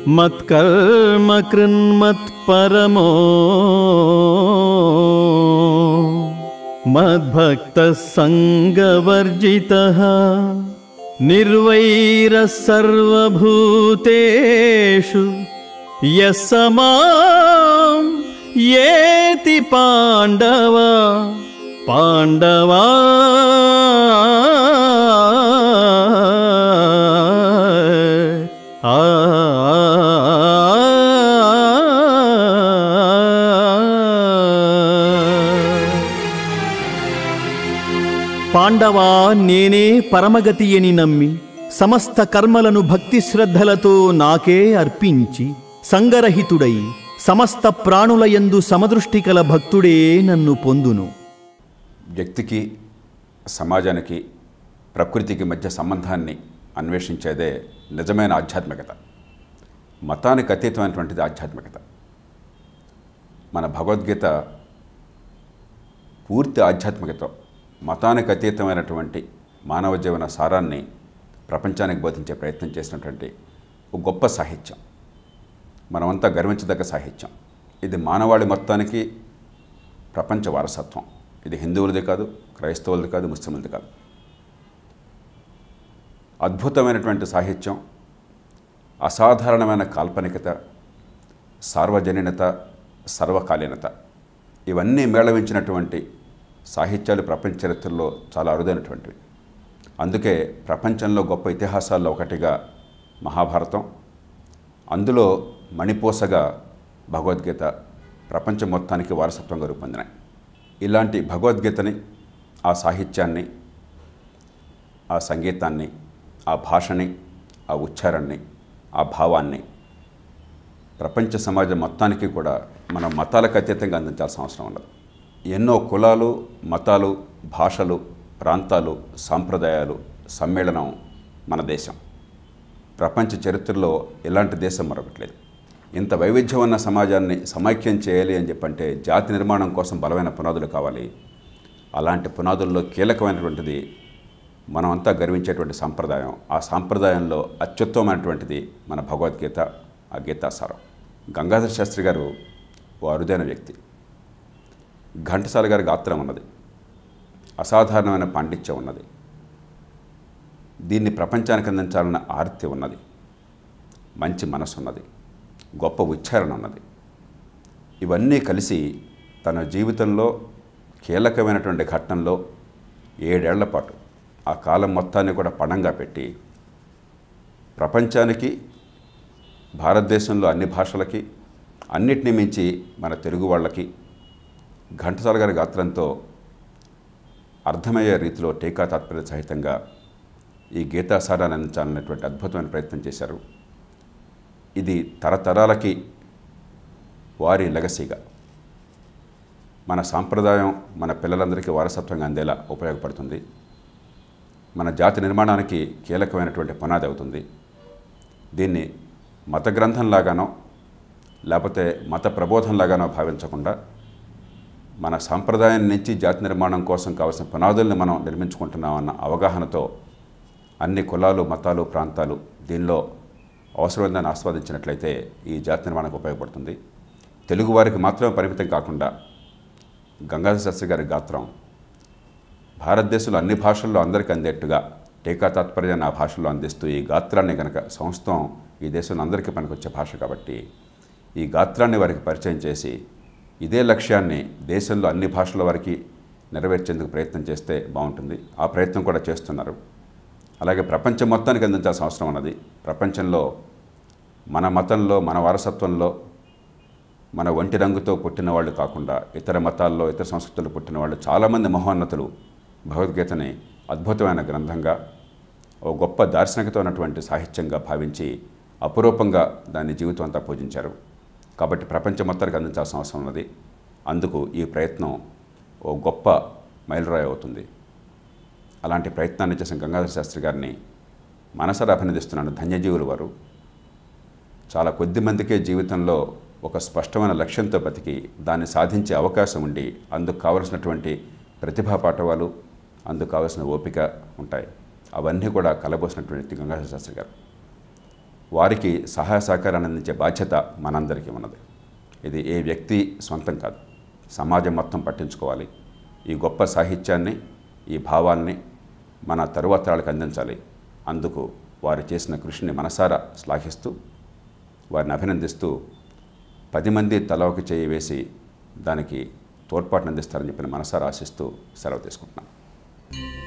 మత్కర్మ కృన్మత్పరమో మద్భక్త సంగవర్జిత నిర్వైర సర్వభూతేషు యస్సమాం ఏతి పాండవ పాండవా ఆ పాండవా నేనే పరమగతి అని నమ్మి సమస్త కర్మలను భక్తి శ్రద్ధలతో నాకే అర్పించి సంగరహితుడై సమస్త ప్రాణులయందు సమదృష్టి కల భక్తుడే నన్ను పొందును వ్యక్తికి సమాజానికి ప్రకృతికి మధ్య సంబంధాన్ని అన్వేషించేదే నిజమైన ఆధ్యాత్మికత మతానికి అతీతమైనటువంటిది ఆధ్యాత్మికత మన భగవద్గీత పూర్తి ఆధ్యాత్మికత మతానికి అతీతమైనటువంటి మానవ జీవన సారాన్ని ప్రపంచానికి బోధించే ప్రయత్నం చేసినటువంటి ఒక గొప్ప సాహిత్యం మనమంతా గర్వించదగ్గ సాహిత్యం ఇది మానవాళి మొత్తానికి ప్రపంచ వారసత్వం ఇది హిందువులది కాదు క్రైస్తవులది కాదు ముస్లింలది కాదు అద్భుతమైనటువంటి సాహిత్యం అసాధారణమైన కాల్పనికత సార్వజనీనత సర్వకాలీనత ఇవన్నీ మేళవించినటువంటి సాహిత్యాలు ప్రపంచ చరిత్రలో చాలా అరుదైనటువంటివి అందుకే ప్రపంచంలో గొప్ప ఇతిహాసాల్లో ఒకటిగా మహాభారతం అందులో మణిపూసగా భగవద్గీత ప్రపంచం మొత్తానికి వారసత్వంగా రూపొందినాయి ఇలాంటి భగవద్గీతని ఆ సాహిత్యాన్ని ఆ సంగీతాన్ని ఆ భాషని ఆ ఉచ్చారణని ఆ భావాన్ని ప్రపంచ సమాజం మొత్తానికి కూడా మనం మతాలకు అతీతంగా అందించాల్సిన అవసరం ఉన్నది ఎన్నో కులాలు మతాలు భాషలు ప్రాంతాలు సాంప్రదాయాలు సమ్మేళనం మన దేశం ప్రపంచ చరిత్రలో ఇలాంటి దేశం మరొకటి లేదు ఇంత వైవిధ్యం ఉన్న సమాజాన్ని సమైక్యం చేయాలి అని చెప్పంటే జాతి నిర్మాణం కోసం బలమైన పునాదులు కావాలి అలాంటి పునాదుల్లో కీలకమైనటువంటిది మనమంతా గర్వించేటువంటి సాంప్రదాయం ఆ సాంప్రదాయంలో అత్యుత్తమైనటువంటిది మన భగవద్గీత ఆ గీతాసారం గంగాధర శాస్త్రి గారు ఓ అరుదైన వ్యక్తి ఘంటసాల గారి గాత్రం ఉన్నది అసాధారణమైన పాండిత్యం ఉన్నది దీన్ని ప్రపంచానికి అందించాలన్న ఆర్తి ఉన్నది మంచి మనసు ఉన్నది గొప్ప ఉచ్చారణ ఉన్నది ఇవన్నీ కలిసి తన జీవితంలో కీలకమైనటువంటి ఘట్టంలో ఏడేళ్ల పాటు ఆ కాలం మొత్తాన్ని కూడా పణంగా పెట్టి ప్రపంచానికి భారతదేశంలో అన్ని భాషలకి అన్నిటినీ మించి మన తెలుగు వాళ్ళకి ఘంటసాల గారి గాత్రంతో అర్థమయ్యే రీతిలో టీకా తాత్పర్య సహితంగా ఈ గీతాసారాన్ని అందించాలనేటువంటి అద్భుతమైన ప్రయత్నం చేశారు ఇది తరతరాలకి వారి లెగసీగా మన సాంప్రదాయం మన పిల్లలందరికీ వారసత్వంగా అందేలా ఉపయోగపడుతుంది మన జాతి నిర్మాణానికి కీలకమైనటువంటి పునాది అవుతుంది దీన్ని మత గ్రంథంలాగానో లేకపోతే మత ప్రబోధంలాగానో భావించకుండా మన సాంప్రదాయం నుంచి జాతి నిర్మాణం కోసం కావాల్సిన పునాదుల్ని మనం నిర్మించుకుంటున్నామన్న అవగాహనతో అన్ని కులాలు మతాలు ప్రాంతాలు దీనిలో అవసరమైందని ఆస్వాదించినట్లయితే ఈ జాతి నిర్మాణానికి ఉపయోగపడుతుంది తెలుగువారికి మాత్రమే పరిమితం కాకుండా గంగాధర శాస్త్రి గారి గాత్రం భారతదేశంలో అన్ని భాషల్లో అందరికీ అందేట్టుగా టీకా తాత్పర్యాన్ని ఆ భాషల్లో అందిస్తూ ఈ గాత్రాన్ని కనుక సంస్థం ఈ దేశంలో అందరికీ పనికొచ్చే భాష కాబట్టి ఈ గాత్రాన్ని వారికి పరిచయం చేసి ఇదే లక్ష్యాన్ని దేశంలో అన్ని భాషల వారికి నెరవేర్చేందుకు ప్రయత్నం చేస్తే బాగుంటుంది ఆ ప్రయత్నం కూడా చేస్తున్నారు అలాగే ప్రపంచం మొత్తానికి అందించాల్సిన అవసరం ఉన్నది ప్రపంచంలో మన మతంలో మన వారసత్వంలో మన ఒంటి రంగుతో పుట్టిన వాళ్ళు కాకుండా ఇతర మతాల్లో ఇతర సంస్కృతులు పుట్టిన వాళ్ళు చాలామంది మహోన్నతులు భగవద్గీతని అద్భుతమైన గ్రంథంగా ఓ గొప్ప దార్శనికత ఉన్నటువంటి సాహిత్యంగా భావించి అపురూపంగా దాన్ని జీవితం అంతా పూజించారు కాబట్టి ప్రపంచం మొత్తానికి అందించాల్సిన అవసరం ఉన్నది అందుకు ఈ ప్రయత్నం ఓ గొప్ప మైలురాయి అవుతుంది అలాంటి ప్రయత్నాన్ని చేసిన గంగాధర శాస్త్రి గారిని మనసర అభినందిస్తున్నాను ధన్యజీవులు వారు చాలా కొద్ది మందికే జీవితంలో ఒక స్పష్టమైన లక్ష్యంతో బతికి దాన్ని సాధించే అవకాశం ఉండి అందుకు కావలసినటువంటి ప్రతిభా పాఠవాలు అందుకు కావలసిన ఓపిక ఉంటాయి అవన్నీ కూడా కలబోసినటువంటి వ్యక్తి గంగాధర శాస్త్రి గారు వారికి సహాయ సహకారాన్ని అందించే బాధ్యత మనందరికీ ఉన్నది ఇది ఏ వ్యక్తి సొంతం కాదు సమాజం మొత్తం పట్టించుకోవాలి ఈ గొప్ప సాహిత్యాన్ని ఈ భావాల్ని మన తరువాత తరాలకు అందించాలి అందుకు వారు చేసిన కృషిని మనసారా శ్లాఘిస్తూ వారిని అభినందిస్తూ పది మంది తల ఒక చేయి వేసి దానికి తోడ్పాటును అందిస్తారని చెప్పిన మనసారా ఆశిస్తూ సెలవు తీసుకుంటున్నాను